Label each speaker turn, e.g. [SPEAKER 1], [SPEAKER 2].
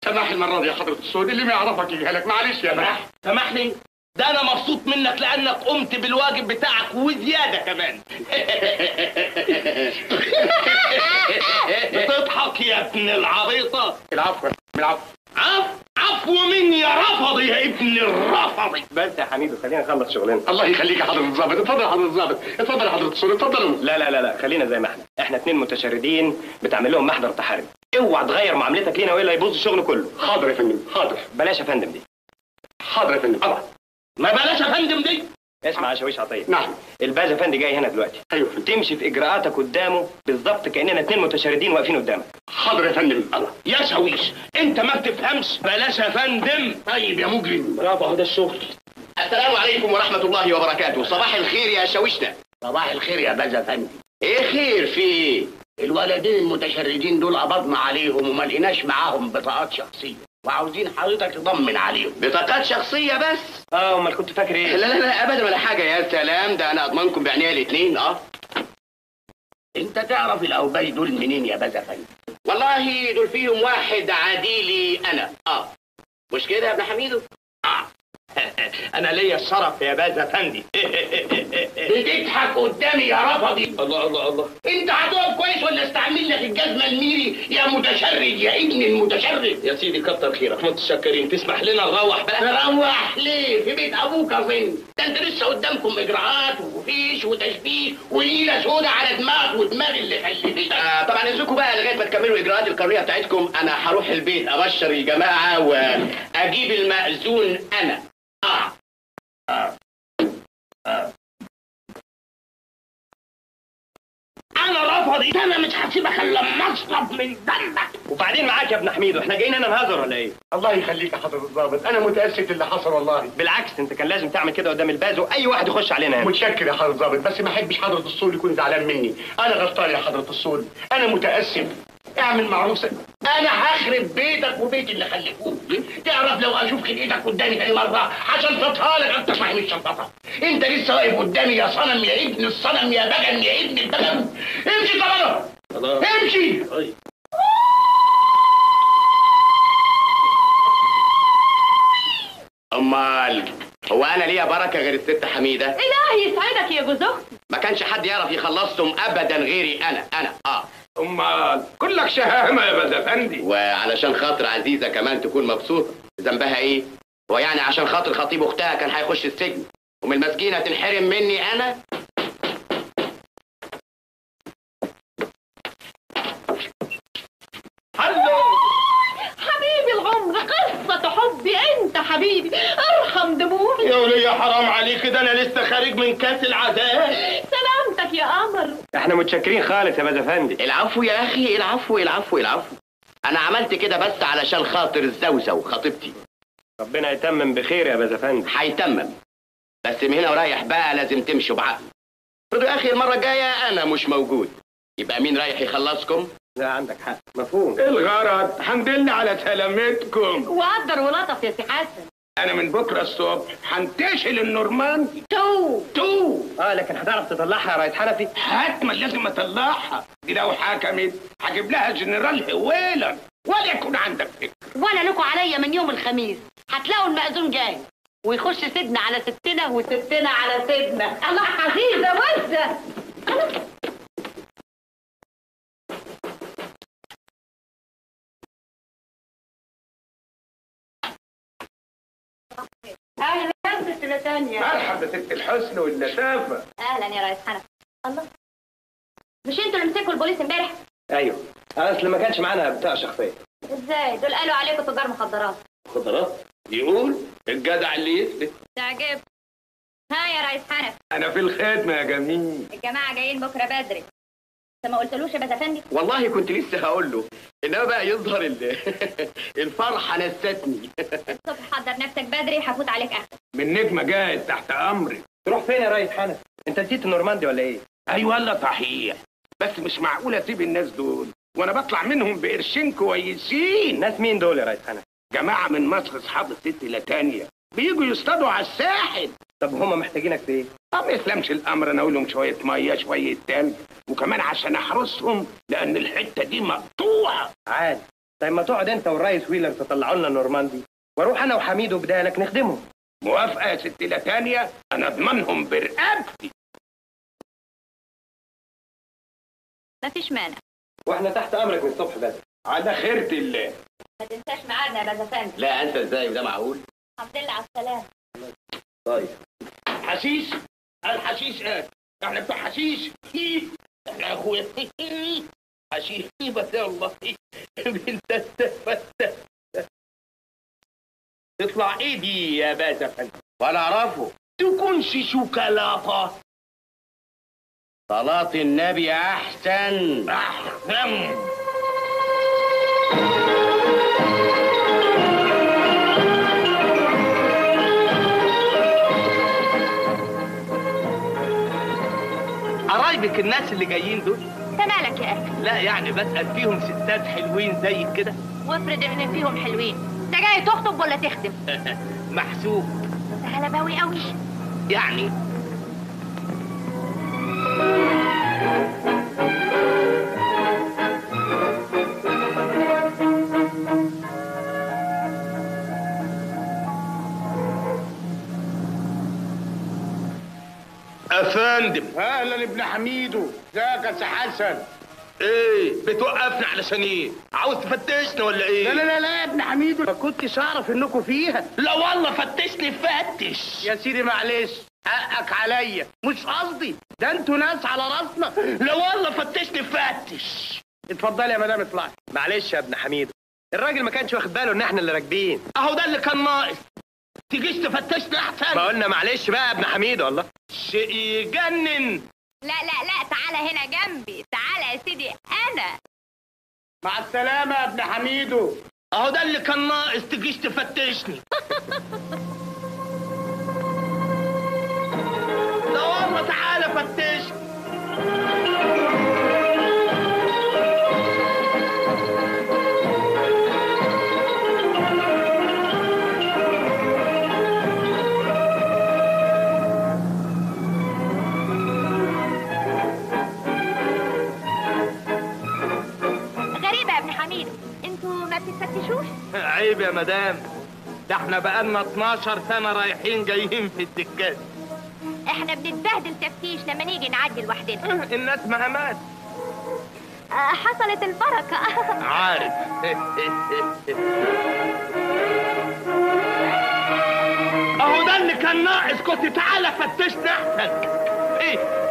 [SPEAKER 1] سماح المره دي يا حضره السود اللي ما يعرفك يجهلك معلش يا باشا
[SPEAKER 2] سامحني ده انا مبسوط منك لانك قمت بالواجب بتاعك وزياده كمان بتضحك يا ابن العبيطه
[SPEAKER 1] العفو العفو
[SPEAKER 2] عفو عفو مين يا رفضي يا ابن الرفضي
[SPEAKER 3] بس يا حميدو خلينا نخلص شغلنا
[SPEAKER 1] الله يخليك يا حضره الظابط اتفضل يا حضره الظابط اتفضل يا حضره السود اتفضلوا
[SPEAKER 3] لا لا لا لا خلينا زي ما احنا احنا اتنين متشردين بتعمل لهم محضر تحري اوعى تغير معاملتك لينا والا يبوظ الشغل كله
[SPEAKER 1] حاضر يا فندم حاضر
[SPEAKER 3] بلاش يا فندم دي
[SPEAKER 1] حاضر يا فندم طبعا
[SPEAKER 2] ما بلاش يا فندم دي
[SPEAKER 3] اسمع يا شاويش عطيه
[SPEAKER 1] نعم
[SPEAKER 3] الباز افندي جاي هنا دلوقتي
[SPEAKER 1] ايوه يا فندم
[SPEAKER 3] تمشي في اجراءاتك قدامه بالظبط كاننا اتنين متشردين واقفين قدامك
[SPEAKER 1] حاضر يا فندم
[SPEAKER 2] الله يا شاويش انت ما بتفهمش بلاش يا فندم
[SPEAKER 1] طيب يا مجرم
[SPEAKER 2] برافو اهو ده الشغل
[SPEAKER 4] السلام عليكم ورحمة الله وبركاته صباح الخير يا شاوشنا
[SPEAKER 1] صباح الخير يا باز افندي
[SPEAKER 4] ايه خير في ايه
[SPEAKER 1] الولدين المتشردين دول قبضنا عليهم وما لقيناش معاهم بطاقات شخصيه وعاوزين حضرتك تطمن عليهم
[SPEAKER 4] بطاقات شخصية بس
[SPEAKER 3] اه امال كنت فاكر
[SPEAKER 4] لا
[SPEAKER 3] ايه
[SPEAKER 4] لا لا ابدا ولا حاجة يا سلام ده انا اضمنكم بعينيا الاتنين اه
[SPEAKER 1] انت تعرف الاوباش دول منين يا باز افندي
[SPEAKER 4] والله دول فيهم واحد عديلي انا اه مش كده يا ابن حميدو
[SPEAKER 2] انا ليا الشرف يا باز افندي
[SPEAKER 1] بتضحك قدامي يا رفضي
[SPEAKER 2] الله الله الله
[SPEAKER 1] انت هتقف كويس ولا استعمل لك الجزمه الميري يا متشرد يا ابن المتشرد
[SPEAKER 2] يا سيدي كتر خيرك متشكرين تسمح لنا نروح بقى
[SPEAKER 1] تروح ليه في بيت ابوك فين ده انت لسه قدامكم اجراءات وفيش وتشبيه وليله سودا على دماغك ودماغ اللي خلفتك
[SPEAKER 4] آه طبعا اذنكم بقى لغايه ما تكملوا الاجراءات القانونيه بتاعتكم انا هروح البيت ابشر الجماعه واجيب المأذون انا اه
[SPEAKER 2] انا رفضي انا مش هسيبك الا لما اشرب من دمك
[SPEAKER 3] وبعدين معاك يا ابن حميدو احنا جايين هنا نهزر ولا ايه
[SPEAKER 1] الله يخليك يا حضره الضابط انا متاسف اللي حصل والله
[SPEAKER 3] بالعكس انت كان لازم تعمل كده قدام الباز واي واحد يخش علينا هنا
[SPEAKER 1] متشكر يا حضره الضابط بس ما احبش حضره الصول يكون زعلان مني انا غلطان يا حضره الصول انا متاسف اعمل معروف س- انا هخرب بيتك وبيت اللي خلفوك تعرف لو اشوف خلقتك قدامي تاني مره هشنططها لك انت صاحب الشنططه انت لسه واقف قدامي يا صنم يا ابن الصنم يا بجن يا ابن البجن امشي طبعا امشي
[SPEAKER 4] امال هو انا ليا بركه غير الست حميده
[SPEAKER 5] إلهي يسعدك يا جوز أختي
[SPEAKER 4] ما كانش حد يعرف يخلصهم ابدا غيري انا انا اه
[SPEAKER 2] امال كلك شهامه يا باز افندي
[SPEAKER 4] وعلشان خاطر عزيزه كمان تكون مبسوطه ذنبها ايه هو يعني عشان خاطر خطيب اختها كان هيخش السجن ومن المسكينه تنحرم مني انا
[SPEAKER 2] هلو
[SPEAKER 5] حبيبي العمر قصة حبي أنت حبيبي ارحم دموعي
[SPEAKER 2] يا ولية حرام عليك ده انا لسه خارج من كاس العذاب
[SPEAKER 5] سلامتك يا قمر
[SPEAKER 3] احنا متشكرين خالص يا باز افندي
[SPEAKER 4] العفو يا اخي العفو العفو العفو انا عملت كده بس علشان خاطر الزوزة وخطيبتي
[SPEAKER 3] ربنا يتمم بخير يا باز افندي
[SPEAKER 4] هيتمم بس من هنا ورايح بقى لازم تمشوا بعقل افرضوا يا اخي المره الجايه انا مش موجود يبقى مين رايح يخلصكم
[SPEAKER 3] لا عندك حق مفهوم
[SPEAKER 2] الغرض الحمد لله على سلامتكم
[SPEAKER 5] وقدر ولطف يا سي حسن
[SPEAKER 2] انا من بكره الصبح هنتشل النورماندي
[SPEAKER 5] تو
[SPEAKER 2] تو
[SPEAKER 3] اه لكن هتعرف تطلعها يا ريس حنفي
[SPEAKER 2] حتما لازم اطلعها دي لو حكمت هجيب لها جنرال هويلا ولا يكون عندك فكره
[SPEAKER 5] وأنا لكم عليا من يوم الخميس هتلاقوا المأذون جاي ويخش سيدنا على ستنا وستنا على سيدنا الله عزيزة وزة أهلا ستنا تانية
[SPEAKER 2] مرحبا ست الحسن واللطافه
[SPEAKER 5] أهلا يا ريس حنفي الله مش انتوا اللي مسكوا البوليس امبارح؟
[SPEAKER 3] ايوه اصل ما كانش معانا بتاع شخصيه
[SPEAKER 5] ازاي؟ دول قالوا عليكم تجار مخدرات
[SPEAKER 2] خضرات يقول الجدع اللي يثبت
[SPEAKER 5] تعجب ها يا ريس حنفي
[SPEAKER 2] انا في الخدمه يا جميل
[SPEAKER 5] الجماعة جايين بكرة بدري انت ما قلتلوش يا بازافندي
[SPEAKER 4] والله كنت لسه هقول له انما بقى يظهر ال- الفرحه نستني
[SPEAKER 5] الصبح حضر نفسك بدري هفوت عليك اخر
[SPEAKER 2] من نجمه جاهز تحت امرك
[SPEAKER 3] تروح فين يا ريس حنفي انت نسيت النورماندي ولا ايه
[SPEAKER 2] ايوه والله صحيح بس مش معقول اسيب الناس دول وانا بطلع منهم بقرشين كويسين
[SPEAKER 3] ناس مين دول يا ريس حنفي
[SPEAKER 2] جماعه من مصر اصحاب الست لتانيا بيجوا يصطادوا على الساحل
[SPEAKER 3] طب هم محتاجينك في ايه
[SPEAKER 2] ما يسلمش الامر انا اقول لهم شويه ميه شويه تلج وكمان عشان احرسهم لان الحته دي مقطوعه
[SPEAKER 3] عادي طيب ما تقعد انت والريس ويلر تطلعوا لنا نورماندي واروح انا وحميدو بدالك نخدمهم
[SPEAKER 2] موافقه يا ست لتانيا انا اضمنهم برقبتي
[SPEAKER 5] مفيش مانع
[SPEAKER 3] واحنا تحت امرك من الصبح بدري
[SPEAKER 2] على خيرة الله
[SPEAKER 5] ما تنساش ميعادنا يا باز افندي
[SPEAKER 4] لا انسى ازاي وده معقول
[SPEAKER 5] الحمد لله على السلامه
[SPEAKER 3] طيب
[SPEAKER 2] حشيش الحشيش قال احنا بتوع حشيش احنا يا اخويا حشيش بس يلا بنت بس تطلع ايه دي يا باز افندي
[SPEAKER 4] ولا اعرفه
[SPEAKER 2] تكونش شوكولاته
[SPEAKER 4] صلاة النبي احسن
[SPEAKER 2] احسن
[SPEAKER 6] قرايبك الناس اللي جايين دول
[SPEAKER 5] انت مالك يا اخي
[SPEAKER 6] لا يعني بسأل فيهم ستات حلوين زيك كده
[SPEAKER 5] وافرض ان فيهم حلوين انت جاي تخطب ولا تخدم
[SPEAKER 6] محسوب
[SPEAKER 5] انت غلباوي قوي
[SPEAKER 6] يعني افندم
[SPEAKER 2] اهلا ابن حميدو ازيك يا سي حسن
[SPEAKER 6] ايه بتوقفنا علشان ايه عاوز تفتشنا ولا ايه
[SPEAKER 2] لا لا لا لا يا ابن حميدو ما كنتش اعرف انكم فيها
[SPEAKER 6] لا والله فتشني فتش
[SPEAKER 2] يا سيدي معلش حقك عليا مش قصدي ده انتوا ناس على راسنا
[SPEAKER 6] لا والله فتشني فتش
[SPEAKER 2] اتفضلي يا مدام اطلعي
[SPEAKER 3] معلش يا ابن حميدو الراجل ما كانش واخد باله ان احنا اللي راكبين
[SPEAKER 6] اهو ده اللي كان ناقص تجيش تفتشنا احسن
[SPEAKER 3] ما قلنا معلش بقى يا ابن حميدو والله
[SPEAKER 6] شيء يجنن
[SPEAKER 5] لا لا لا تعالى هنا جنبي تعالى يا سيدي انا
[SPEAKER 2] مع السلامه يا ابن حميدو
[SPEAKER 6] اهو ده اللي كان ناقص تجيش تفتشني لا والله تعالى فتشني
[SPEAKER 5] غريبه يا ابن حميد انتوا ما بتتفتشوش
[SPEAKER 6] عيب يا مدام ده احنا بقالنا 12 سنة رايحين جايين في الدكات
[SPEAKER 5] احنا بنتبهدل تفتيش لما نيجي نعدي لوحدنا
[SPEAKER 6] الناس مهمات
[SPEAKER 5] آه، حصلت البركه
[SPEAKER 6] عارف اهو ده اللي كان ناقص كنت تعالى فتشنا احسن ايه